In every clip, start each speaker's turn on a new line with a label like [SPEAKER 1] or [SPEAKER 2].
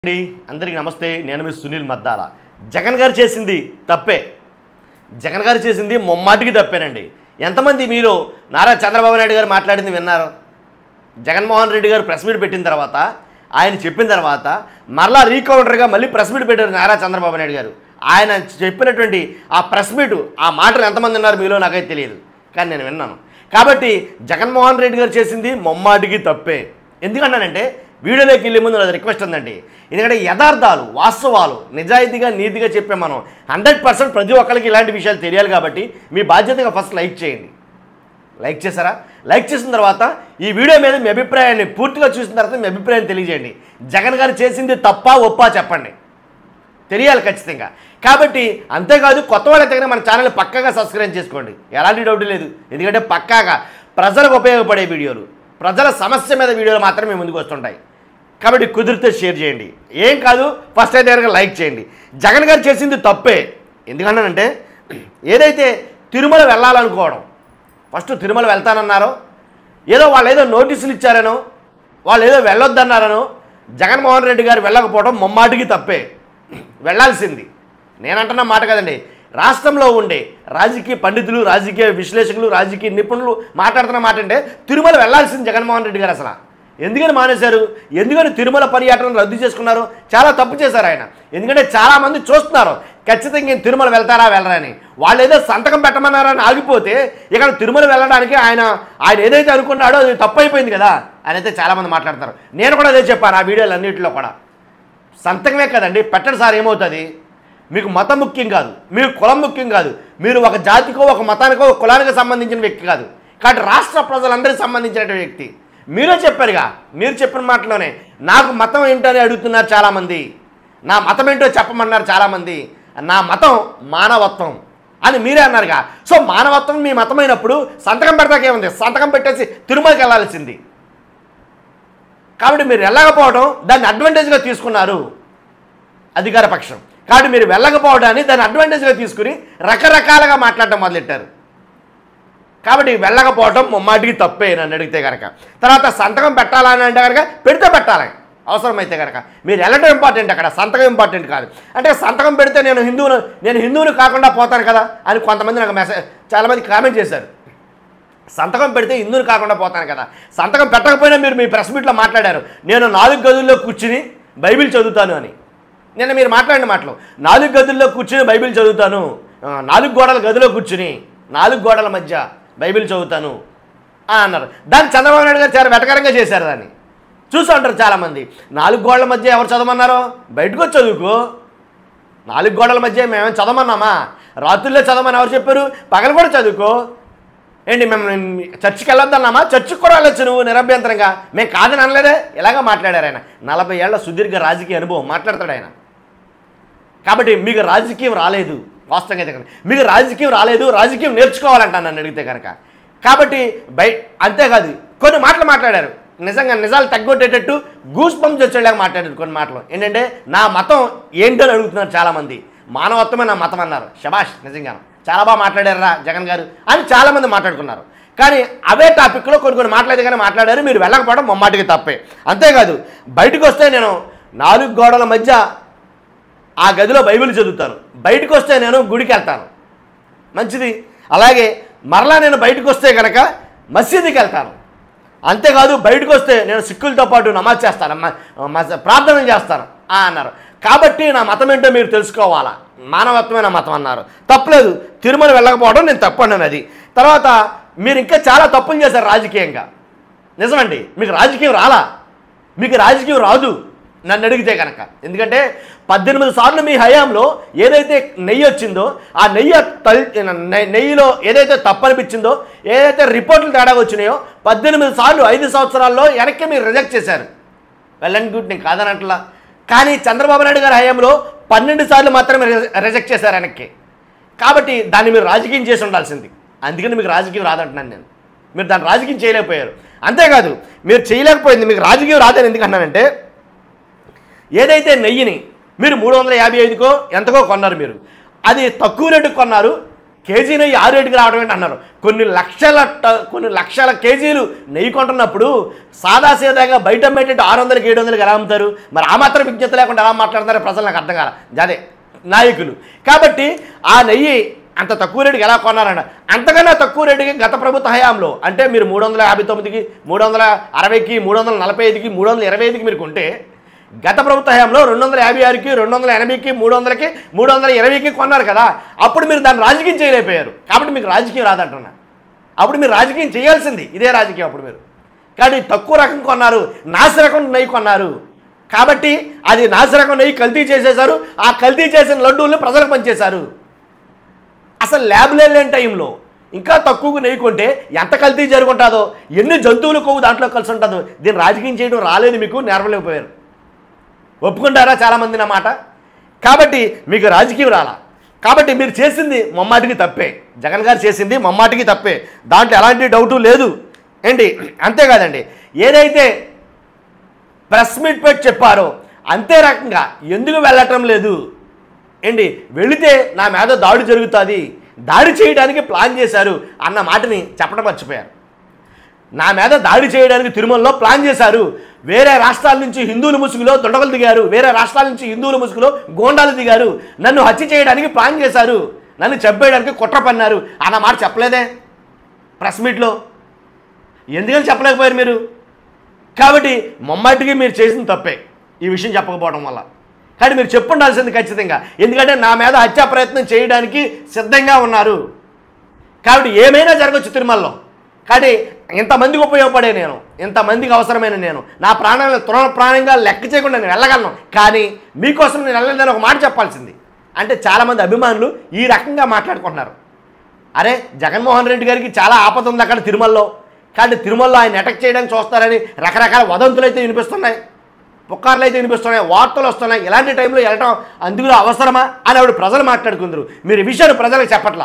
[SPEAKER 1] అండి అందరికీ నమస్తే నేను మీ సునీల్ మద్దాల జగన్ గారు చేసింది తప్పే జగన్ గారు చేసింది ముమ్మాటికి తప్పేనండి ఎంతమంది మీరు నారా చంద్రబాబు నాయుడు గారు మాట్లాడింది విన్నారు జగన్మోహన్ రెడ్డి గారు ప్రెస్ మీట్ పెట్టిన తర్వాత ఆయన చెప్పిన తర్వాత మరలా రీకౌంటర్గా మళ్ళీ ప్రెస్ మీట్ పెట్టారు నారా చంద్రబాబు నాయుడు గారు ఆయన చెప్పినటువంటి ఆ ప్రెస్ మీట్ ఆ మాటలు ఎంతమంది ఉన్నారు మీలో నాకైతే తెలియదు కానీ నేను విన్నాను కాబట్టి జగన్మోహన్ రెడ్డి గారు చేసింది ముమ్మాటికి తప్పే ఎందుకన్నానంటే వీడియోలోకి వెళ్ళే ముందు నాది రిక్వెస్ట్ ఉందండి ఎందుకంటే యథార్థాలు వాస్తవాలు నిజాయితీగా నీతిగా చెప్పే మనం హండ్రెడ్ పర్సెంట్ ప్రతి ఒక్కరికి ఇలాంటి విషయాలు తెలియాలి కాబట్టి మీ బాధ్యతగా ఫస్ట్ లైక్ చేయండి లైక్ చేశారా లైక్ చేసిన తర్వాత ఈ వీడియో మీద మీ అభిప్రాయాన్ని పూర్తిగా చూసిన తర్వాత మీ అభిప్రాయం తెలియజేయండి జగన్ గారు చేసింది తప్పా ఒప్పా చెప్పండి తెలియాలి ఖచ్చితంగా కాబట్టి అంతేకాదు కొత్త వాళ్ళైతే కనుక మన ఛానల్ పక్కాగా సబ్స్క్రైబ్ చేసుకోండి ఎలాంటి డౌట్ లేదు ఎందుకంటే పక్కాగా ప్రజలకు ఉపయోగపడే వీడియోలు ప్రజల సమస్య మీద వీడియోలు మాత్రమే ముందుకు వస్తుంటాయి కాబట్టి కుదిరితే షేర్ చేయండి ఏం కాదు ఫస్ట్ అయితే కనుక లైక్ చేయండి జగన్ గారు చేసింది తప్పే ఎందుకన్నానంటే ఏదైతే తిరుమల వెళ్ళాలనుకోవడం ఫస్ట్ తిరుమల వెళ్తానన్నారో ఏదో వాళ్ళు ఏదో నోటీసులు ఇచ్చారనో వాళ్ళు ఏదో వెళ్ళొద్దన్నారనో జగన్మోహన్ రెడ్డి గారు వెళ్ళకపోవడం ముమ్మాటికి తప్పే వెళ్ళాల్సింది నేనంటున్న మాట కదండి రాష్ట్రంలో ఉండే రాజకీయ పండితులు రాజకీయ విశ్లేషకులు రాజకీయ నిపుణులు మాట్లాడుతున్న మాట అంటే తిరుమల వెళ్ళాల్సింది జగన్మోహన్ రెడ్డి గారు అసలు ఎందుకని మానేశారు ఎందుకని తిరుమల పర్యటన రద్దు చేసుకున్నారు చాలా తప్పు చేశారు ఆయన ఎందుకంటే చాలామంది చూస్తున్నారు ఖచ్చితంగా ఈయన తిరుమల వెళ్తారా వెళ్ళరా అని వాళ్ళు ఏదో సంతకం పెట్టమన్నారని ఆగిపోతే ఇక్కడ తిరుమల వెళ్ళడానికి ఆయన ఆయన ఏదైతే అనుకున్నాడో అది తప్పు అయిపోయింది కదా అని అయితే చాలామంది మాట్లాడతారు నేను కూడా అదే చెప్పాను ఆ వీడియోలు అన్నింటిలో కూడా సంతకమే కదండి పెట్టండి సార్ ఏమవుతుంది మీకు మతం ముఖ్యం కాదు మీకు కులం ముఖ్యం కాదు మీరు ఒక జాతికో ఒక మతానికో ఒక కులానికి సంబంధించిన వ్యక్తి కాదు కాబట్టి రాష్ట్ర ప్రజలందరికీ సంబంధించిన వ్యక్తి మీరే చెప్పారుగా మీరు చెప్పిన మాటలోనే నాకు మతం ఏంటని అడుగుతున్నారు చాలామంది నా మతం ఏంటో చెప్పమన్నారు చాలామంది నా మతం మానవత్వం అని మీరే అన్నారుగా సో మానవత్వం మీ మతమైనప్పుడు సంతకం పెడతాకేముంది సంతకం పెట్టేసి తిరుమలకి వెళ్ళాల్సింది కాబట్టి మీరు వెళ్ళకపోవడం దాన్ని అడ్వాంటేజ్గా తీసుకున్నారు అధికార పక్షం కాబట్టి మీరు వెళ్ళకపోవడాన్ని దాన్ని అడ్వాంటేజ్గా తీసుకుని రకరకాలుగా మాట్లాడటం మొదలెట్టారు కాబట్టి వెళ్ళకపోవడం ముమ్మాటికి తప్పే నన్ను అడిగితే కనుక తర్వాత సంతకం పెట్టాలని అంటే కనుక పెడితే పెట్టాలి అవసరమైతే కనుక మీరు వెళ్ళడం ఇంపార్టెంట్ అక్కడ సంతకం ఇంపార్టెంట్ కాదు అంటే సంతకం పెడితే నేను హిందువును నేను హిందువుని కాకుండా పోతాను కదా అని కొంతమంది నాకు మెసేజ్ చాలామంది కామెంట్ చేశారు సంతకం పెడితే హిందువుని కాకుండా పోతాను కదా సంతకం పెట్టకపోయినా మీరు మీ ప్రెస్ మీట్లో మాట్లాడారు నేను నాలుగు గదుల్లో కూర్చుని బైబిల్ చదువుతాను అని నిన్న మీరు మాట్లాడిన మాటలు నాలుగు గదుల్లో కూర్చుని బైబిల్ చదువుతాను ఆ, నాలుగు గోడల గదిలో కూర్చుని నాలుగు గోడల మధ్య బైబిల్ చదువుతాను అని అన్నారు దాన్ని చంద్రబాబు నాయుడు గారు చాలా వెటకరంగా చేశారు దాన్ని చూసి ఉంటారు చాలామంది నాలుగు గోడల మధ్య ఎవరు చదవమన్నారో బయటకు వచ్చి చదువుకో నాలుగు గోడల మధ్య మేమేం చదవమన్నామా రాత్రుల్లో చదవమని ఎవరు చెప్పారు పగలు కూడా చదువుకో ఏంటి మేము చర్చికి వెళ్ళొద్దన్నామా చర్చికి కూడా వెళ్ళొచ్చు నువ్వు నిరభ్యంతరంగా మేము కాదని అనలేదే ఇలాగా మాట్లాడారు ఆయన నలభై ఏళ్ల సుదీర్ఘ రాజకీయ అనుభవం మాట్లాడతాడు ఆయన కాబట్టి మీకు రాజకీయం రాలేదు వాస్తవంగా అయితే కనుక మీకు రాజకీయం రాలేదు రాజకీయం నేర్చుకోవాలంట నన్ను అడిగితే కనుక కాబట్టి బై అంతేకాదు కొన్ని మాటలు మాట్లాడారు నిజంగా నిజాలు తగ్గొట్టేటట్టు గూస్ పంప్స్ వచ్చేలాగా మాట్లాడారు కొన్ని మాటలు ఏంటంటే నా మతం ఏంటో అని అడుగుతున్నారు చాలామంది మానవత్వమే నా మతం అన్నారు శబాష్ నిజంగా చాలా బాగా మాట్లాడారా జగన్ గారు అని చాలామంది మాట్లాడుకున్నారు కానీ అవే టాపిక్లో కొన్ని కొన్ని మాట్లాడితే కానీ మాట్లాడారు మీరు వెళ్ళకపోవడం మొమ్మాటికి తప్పే అంతేకాదు బయటకు వస్తే నేను నాలుగు గోడల మధ్య ఆ గదిలో బైబిల్ చదువుతాను బయటకు వస్తే నేను గుడికి వెళ్తాను మంచిది అలాగే మరలా నేను బయటకు వస్తే కనుక మసీదుకి వెళ్తాను అంతేకాదు బయటకు వస్తే నేను సిక్కులతో పాటు నమాజ్ చేస్తాను మ- మ- ప్రార్థన చేస్తాను ఆ అన్నారు కాబట్టి నా మతం ఏంటో మీరు తెలుసుకోవాలా మానవత్వమైన మతం అన్నారు తప్పలేదు తిరుమల వెళ్ళకపోవడం నేను తప్పు అన్నాను అది తర్వాత మీరు ఇంకా చాలా తప్పులు చేశారు రాజకీయంగా నిజమండి మీకు రాజకీయం రాలా మీకు రాజకీయం రాదు నన్ను అడిగితే కనుక ఎందుకంటే పద్దెనిమిది సార్లు మీ హయాంలో ఏదైతే నెయ్యి వచ్చిందో ఆ నెయ్యి తల్ నె- నెయ్యిలో ఏదైతే తప్పు అనిపించిందో ఏదైతే రిపోర్ట్లు తేడా వచ్చినాయో పద్దెనిమిది సార్లు ఐదు సంవత్సరాల్లో వెనక్కి మీరు రిజెక్ట్ చేశారు వెల్ అండ్ గుడ్ నేను కాదనట్లా కానీ చంద్రబాబు నాయుడు గారి హయాంలో పన్నెండు సార్లు మాత్రమే రిజె- రిజెక్ట్ చేశారు వెనక్కి కాబట్టి దాన్ని మీరు రాజకీయం చేసి ఉండాల్సింది అందుకని మీకు రాజకీయం రాదంటున్నాను నేను మీరు దాన్ని రాజకీయం చేయలేకపోయారు అంతేకాదు మీరు చేయలేకపోయింది మీకు రాజకీయం రాదని ఎందుకు అన్నానంటే ఏదైతే నెయ్యిని మీరు మూడు వందల యాభై ఐదుకో ఎంతకో కొన్నారు మీరు అది తక్కువ రేటుకు కొన్నారు కేజీ నెయ్యి ఆరు రేటుకి రావడం ఏంటి అన్నారు కొన్ని లక్షల ట- కొన్ని లక్షల కేజీలు నెయ్యి కొంటున్నప్పుడు సాదాసీదాగా బయట అమ్మేటట్టు ఆరు వందలకి ఏడు వందలకి ఎలా అమ్ముతారు మరి ఆ మాత్రం విజ్ఞత లేకుండా ఎలా మాట్లాడతారో ప్రజలు నాకు అర్థం కాల అదే నాయకులు కాబట్టి ఆ నెయ్యి అంత తక్కువ రేటుకి ఎలా కొన్నారన్న అంతకన్నా తక్కువ రేటుకి గత ప్రభుత్వ హయాంలో అంటే మీరు మూడు వందల యాభై తొమ్మిదికి మూడు వందల అరవైకి మూడు వందల నలభై ఐదుకి మూడు వందల ఇరవై ఐదుకి మీరు కొంటే గత ప్రభుత్వ హయాంలో రెండు వందల యాభై ఆరుకి రెండు వందల ఎనభైకి మూడు వందలకి మూడు వందల ఇరవైకి కొన్నారు కదా అప్పుడు మీరు దాన్ని రాజకీయం చేయలేకపోయారు కాబట్టి మీకు రాజకీయం రాదంటున్నా అప్పుడు మీరు రాజకీయం చేయాల్సింది ఇదే రాజకీయం అప్పుడు మీరు కానీ తక్కువ రకం కొన్నారు నాసిరకం నెయ్యి కొన్నారు కాబట్టి అది నాసిరకం నెయ్యి కల్తీ చేసేశారు ఆ కల్తీ చేసిన లడ్డూలు ప్రజలకు పంచేశారు అసలు ల్యాబ్లే లేని టైంలో ఇంకా తక్కువకు నెయ్యి కొంటే ఎంత కల్తీ జరుగుంటుందో ఎన్ని జంతువులు కొవ్వు దాంట్లో కలిసి ఉంటుందో దీన్ని రాజకీయం చేయడం రాలేదు మీకు నేర్వలేకపోయారు ఒప్పుకుంటారా చాలామంది నా మాట కాబట్టి మీకు రాజకీయం రాలా కాబట్టి మీరు చేసింది మమ్మాటికి తప్పే జగన్ గారు చేసింది మమ్మాటికి తప్పే దాంట్లో ఎలాంటి డౌటు లేదు ఏంటి అంతేకాదండి ఏదైతే ప్రెస్ మీట్ పెట్టి చెప్పారో అంతే రకంగా ఎందుకు వెళ్ళటం లేదు ఏంటి వెళితే నా మీద దాడి జరుగుతుంది దాడి చేయడానికి ప్లాన్ చేశారు అన్న మాటని చెప్పడం మర్చిపోయారు నా మీద దాడి చేయడానికి తిరుమలలో ప్లాన్ చేశారు వేరే రాష్ట్రాల నుంచి హిందువుల ముసుగులో దొండగలు దిగారు వేరే రాష్ట్రాల నుంచి హిందువుల ముసుగులో గోండాలు దిగారు నన్ను హత్య చేయడానికి ప్లాన్ చేశారు నన్ను చంపేయడానికి కుట్ర పన్నారు అన్న మాట చెప్పలేదే ప్రెస్ మీట్లో ఎందుకని చెప్పలేకపోయారు మీరు కాబట్టి మమ్మాటికి మీరు చేసిన తప్పే ఈ విషయం చెప్పకపోవడం వల్ల కానీ మీరు చెప్పుండాల్సింది ఖచ్చితంగా ఎందుకంటే నా మీద హత్యా ప్రయత్నం చేయడానికి సిద్ధంగా ఉన్నారు కాబట్టి ఏమైనా జరగచ్చు తిరుమలలో కానీ ఇంతమందికి ఉపయోగపడే నేను ఇంతమందికి అవసరమైన నేను నా ప్రాణాలను తృణ ప్రాణంగా లెక్క చేయకుండా నేను వెళ్ళగలను కానీ మీకోసం నేను వెళ్ళలేదని ఒక మాట చెప్పాల్సింది అంటే చాలామంది అభిమానులు ఈ రకంగా మాట్లాడుకుంటున్నారు అరే జగన్మోహన్ రెడ్డి గారికి చాలా ఆపద ఉంది అక్కడ తిరుమలలో కానీ తిరుమలలో ఆయన అటాక్ చేయడానికి చూస్తారని రకరకాల వదంతులు అయితే వినిపిస్తున్నాయి పుకార్లు అయితే వినిపిస్తున్నాయి వార్తలు వస్తున్నాయి ఇలాంటి టైంలో వెళ్ళటం అందుకు అవసరమా అని ఆవిడ ప్రజలు మాట్లాడుకుందరు మీరు ఈ విషయాన్ని ప్రజలకు చెప్పట్లా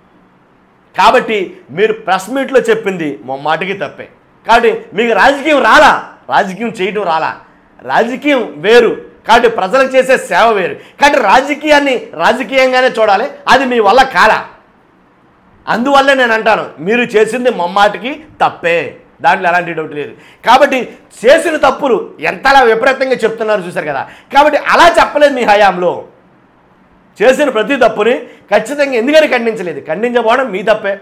[SPEAKER 1] కాబట్టి మీరు ప్రెస్ మీట్లో చెప్పింది మాటికి తప్పే కాబట్టి మీకు రాజకీయం రాలా రాజకీయం చేయటం రాలా రాజకీయం వేరు కాబట్టి ప్రజలకు చేసే సేవ వేరు కాబట్టి రాజకీయాన్ని రాజకీయంగానే చూడాలి అది మీ వల్ల కాలా అందువల్లే నేను అంటాను మీరు చేసింది మమ్మాటికి తప్పే దాంట్లో ఎలాంటి డౌట్ లేదు కాబట్టి చేసిన తప్పులు ఎంతలా విపరీతంగా చెప్తున్నారు చూశారు కదా కాబట్టి అలా చెప్పలేదు మీ హయాంలో చేసిన ప్రతి తప్పుని ఖచ్చితంగా ఎందుకని ఖండించలేదు ఖండించబోవడం మీ తప్పే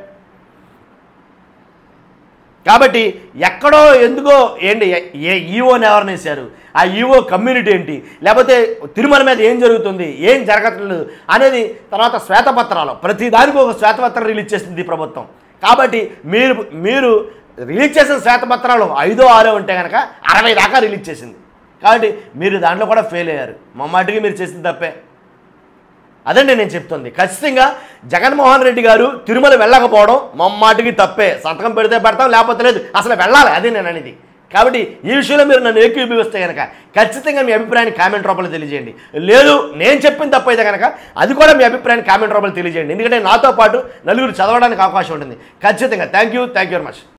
[SPEAKER 1] కాబట్టి ఎక్కడో ఎందుకో ఏంటి ఏ- ఏ ఈవోని ఎవరిని వేశారు ఆ ఈవో కమ్యూనిటీ ఏంటి లేకపోతే తిరుమల మీద ఏం జరుగుతుంది ఏం జరగట్లేదు అనేది తర్వాత శ్వేతపత్రాలు ప్రతి దానికి ఒక శ్వేతపత్రం రిలీజ్ చేసింది ఈ ప్రభుత్వం కాబట్టి మీరు మీరు రిలీజ్ చేసిన శ్వేతపత్రాలు ఐదో ఆరో ఉంటే కనుక అరవై దాకా రిలీజ్ చేసింది కాబట్టి మీరు దాంట్లో కూడా ఫెయిల్ అయ్యారు మమ్మాటికి మీరు చేసింది తప్పే అదండి నేను చెప్తుంది ఖచ్చితంగా జగన్మోహన్ రెడ్డి గారు తిరుమల వెళ్ళకపోవడం మమ్మాటికి తప్పే సంతకం పెడితే పెడతాం లేకపోతే లేదు అసలు వెళ్ళాలి అదే నేను అనేది కాబట్టి ఈ విషయంలో మీరు నన్ను ఏకీభవిస్తే కనుక ఖచ్చితంగా మీ అభిప్రాయాన్ని కామెంట్ రూపంలో తెలియజేయండి లేదు నేను చెప్పిన తప్పు అయితే కనుక అది కూడా మీ అభిప్రాయాన్ని కామెంట్ రూపంలో తెలియజేయండి ఎందుకంటే నాతో పాటు నలుగురు చదవడానికి అవకాశం ఉంటుంది ఖచ్చితంగా thank you thank you very much